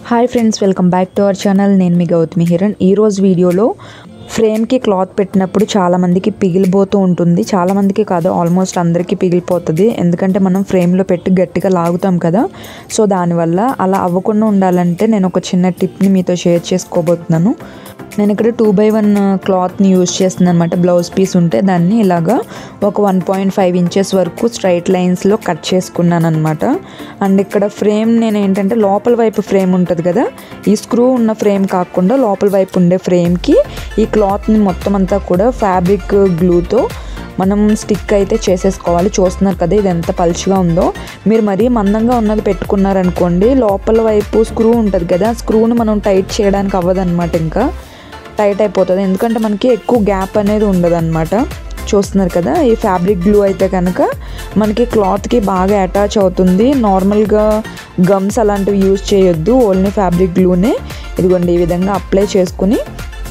hi friends welcome back to our channel నేను మీ గౌతమి హిరణ్ ఈరోజు వీడియోలో ఫ్రేమ్కి క్లాత్ పెట్టినప్పుడు చాలామందికి పిగిలిపోతూ ఉంటుంది చాలామందికి కాదు ఆల్మోస్ట్ అందరికీ పిగిలిపోతుంది ఎందుకంటే మనం ఫ్రేమ్లో పెట్టి గట్టిగా లాగుతాం కదా సో దానివల్ల అలా అవ్వకుండా ఉండాలంటే నేను ఒక చిన్న టిప్ని మీతో షేర్ చేసుకోబోతున్నాను నేను ఇక్కడ టూ బై వన్ క్లాత్ని యూజ్ చేస్తున్నాను అనమాట బ్లౌజ్ పీస్ ఉంటే దాన్ని ఇలాగా ఒక వన్ పాయింట్ ఫైవ్ ఇంచెస్ వరకు స్ట్రైట్ లైన్స్లో కట్ చేసుకున్నాను అనమాట అండ్ ఇక్కడ ఫ్రేమ్ నేను ఏంటంటే లోపల వైపు ఫ్రేమ్ ఉంటుంది కదా ఈ స్క్రూ ఉన్న ఫ్రేమ్ కాకుండా లోపల వైపు ఉండే ఫ్రేమ్కి ఈ క్లాత్ని మొత్తం అంతా కూడా ఫ్యాబ్రిక్ గ్లూతో మనం స్టిక్ అయితే చేసేసుకోవాలి చూస్తున్నారు కదా ఇది ఎంత పలుచగా ఉందో మీరు మరీ మందంగా ఉన్నది పెట్టుకున్నారనుకోండి లోపల వైపు స్క్రూ ఉంటుంది కదా స్క్రూని మనం టైట్ చేయడానికి అవ్వదన్నమాట ఇంకా టైట్ అయిపోతుంది ఎందుకంటే మనకి ఎక్కువ గ్యాప్ అనేది ఉండదన్నమాట చూస్తున్నారు కదా ఈ ఫ్యాబ్రిక్ గ్లూ అయితే కనుక మనకి క్లాత్కి బాగా అటాచ్ అవుతుంది నార్మల్గా గమ్స్ అలాంటివి యూజ్ చేయొద్దు ఓన్లీ ఫ్యాబ్రిక్ గ్లూనే ఇదిగోండి ఈ విధంగా అప్లై చేసుకుని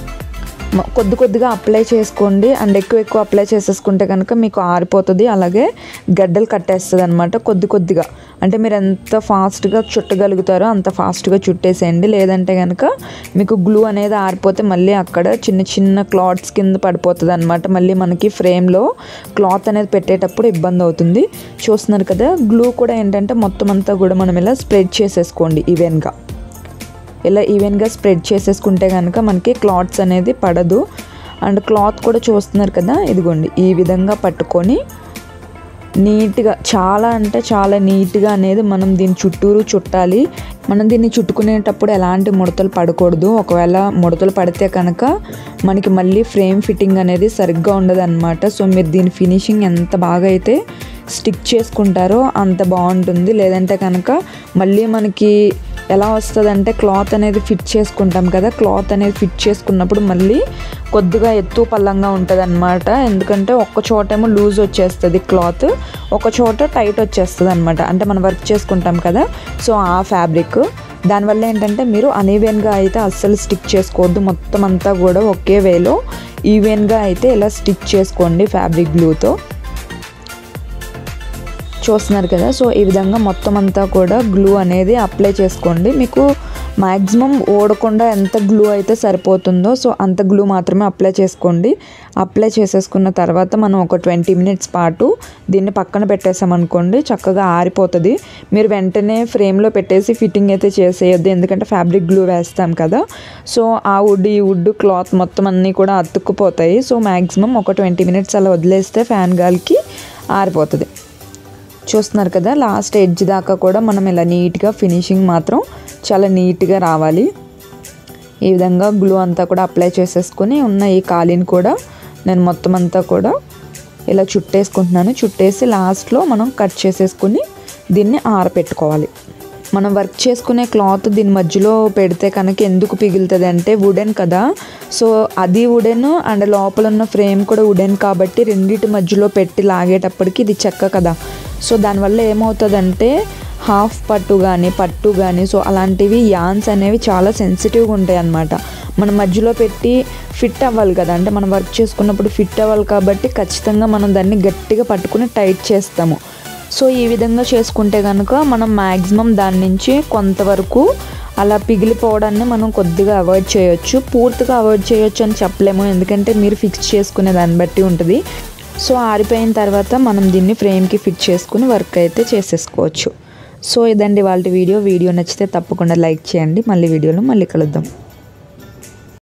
మ- కొద్ది కొద్దిగా అప్లై చేసుకోండి అండ్ ఎక్కువ ఎక్కువ అప్లై చేసేసుకుంటే కనుక మీకు ఆరిపోతుంది అలాగే గడ్డలు కట్టేస్తుంది అనమాట కొద్ది కొద్దిగా అంటే మీరు ఎంత ఫాస్ట్గా చుట్టగలుగుతారో అంత ఫాస్ట్గా చుట్టేసేయండి లేదంటే కనుక మీకు గ్లూ అనేది ఆరిపోతే మళ్ళీ అక్కడ చిన్న చిన్న క్లాత్స్ కింద పడిపోతుంది అనమాట మళ్ళీ మనకి ఫ్రేమ్లో క్లాత్ అనేది పెట్టేటప్పుడు ఇబ్బంది అవుతుంది చూస్తున్నారు కదా గ్లూ కూడా ఏంటంటే మొత్తం అంతా కూడా మనం ఇలా స్ప్రెడ్ చేసేసుకోండి ఈవెన్గా ఇలా ఈవెన్గా స్ప్రెడ్ చేసేసుకుంటే కనుక మనకి క్లాత్స్ అనేది పడదు అండ్ క్లాత్ కూడా చూస్తున్నారు కదా ఇదిగోండి ఈ విధంగా పట్టుకొని నీట్గా చాలా అంటే చాలా నీట్గా అనేది మనం దీని చుట్టూరు చుట్టాలి మనం దీన్ని చుట్టుకునేటప్పుడు ఎలాంటి ముడతలు పడకూడదు ఒకవేళ ముడతలు పడితే కనుక మనకి మళ్ళీ ఫ్రేమ్ ఫిట్టింగ్ అనేది సరిగ్గా ఉండదు అనమాట సో మీరు దీని ఫినిషింగ్ ఎంత బాగా అయితే స్టిక్ చేసుకుంటారో అంత బాగుంటుంది లేదంటే కనుక మళ్ళీ మనకి ఎలా వస్తుంది అంటే క్లాత్ అనేది ఫిట్ చేసుకుంటాం కదా క్లాత్ అనేది ఫిట్ చేసుకున్నప్పుడు మళ్ళీ కొద్దిగా ఎత్తు పల్లంగా ఉంటుంది అనమాట ఎందుకంటే ఒక్క చోట ఏమో లూజ్ వచ్చేస్తుంది క్లాత్ ఒక చోట టైట్ వచ్చేస్తుంది అనమాట అంటే మనం వర్క్ చేసుకుంటాం కదా సో ఆ ఫ్యాబ్రిక్ దానివల్ల ఏంటంటే మీరు అనీవెన్గా అయితే అస్సలు స్టిక్ చేసుకోవద్దు మొత్తం అంతా కూడా ఒకే వేలో ఈవెన్గా అయితే ఇలా స్టిక్ చేసుకోండి ఫ్యాబ్రిక్ గ్లూతో చూస్తున్నారు కదా సో ఈ విధంగా మొత్తం అంతా కూడా గ్లూ అనేది అప్లై చేసుకోండి మీకు మ్యాక్సిమం ఓడకుండా ఎంత గ్లూ అయితే సరిపోతుందో సో అంత గ్లూ మాత్రమే అప్లై చేసుకోండి అప్లై చేసేసుకున్న తర్వాత మనం ఒక ట్వంటీ మినిట్స్ పాటు దీన్ని పక్కన పెట్టేసామనుకోండి చక్కగా ఆరిపోతుంది మీరు వెంటనే ఫ్రేమ్లో పెట్టేసి ఫిట్టింగ్ అయితే చేసేయద్దు ఎందుకంటే ఫ్యాబ్రిక్ గ్లూ వేస్తాం కదా సో ఆ వుడ్ ఈ వుడ్ క్లాత్ మొత్తం అన్నీ కూడా అతుక్కుపోతాయి సో మ్యాక్సిమం ఒక ట్వంటీ మినిట్స్ అలా వదిలేస్తే ఫ్యాన్ గాలికి ఆరిపోతుంది చూస్తున్నారు కదా లాస్ట్ ఎడ్జ్ దాకా కూడా మనం ఇలా నీట్గా ఫినిషింగ్ మాత్రం చాలా నీట్గా రావాలి ఈ విధంగా గ్లూ అంతా కూడా అప్లై చేసేసుకుని ఉన్న ఈ ఖాళీని కూడా నేను మొత్తం అంతా కూడా ఇలా చుట్టేసుకుంటున్నాను చుట్టేసి లాస్ట్లో మనం కట్ చేసేసుకుని దీన్ని ఆరపెట్టుకోవాలి మనం వర్క్ చేసుకునే క్లాత్ దీని మధ్యలో పెడితే కనుక ఎందుకు పిగులుతుంది అంటే వుడెన్ కదా సో అది వుడెన్ అండ్ లోపల ఉన్న ఫ్రేమ్ కూడా వుడెన్ కాబట్టి రెండింటి మధ్యలో పెట్టి లాగేటప్పటికి ఇది చెక్క కదా సో దానివల్ల ఏమవుతుందంటే హాఫ్ పట్టు కానీ పట్టు కానీ సో అలాంటివి యాన్స్ అనేవి చాలా సెన్సిటివ్గా ఉంటాయి అన్నమాట మనం మధ్యలో పెట్టి ఫిట్ అవ్వాలి కదా అంటే మనం వర్క్ చేసుకున్నప్పుడు ఫిట్ అవ్వాలి కాబట్టి ఖచ్చితంగా మనం దాన్ని గట్టిగా పట్టుకుని టైట్ చేస్తాము సో ఈ విధంగా చేసుకుంటే కనుక మనం మ్యాక్సిమం దాని నుంచి కొంతవరకు అలా పిగిలిపోవడాన్ని మనం కొద్దిగా అవాయిడ్ చేయొచ్చు పూర్తిగా అవాయిడ్ చేయొచ్చు అని చెప్పలేము ఎందుకంటే మీరు ఫిక్స్ చేసుకునే దాన్ని బట్టి ఉంటుంది సో ఆరిపోయిన తర్వాత మనం దీన్ని ఫ్రేమ్కి ఫిట్ చేసుకుని వర్క్ అయితే చేసేసుకోవచ్చు సో ఇదండి వాళ్ళ వీడియో వీడియో నచ్చితే తప్పకుండా లైక్ చేయండి మళ్ళీ వీడియోలో మళ్ళీ కలుద్దాం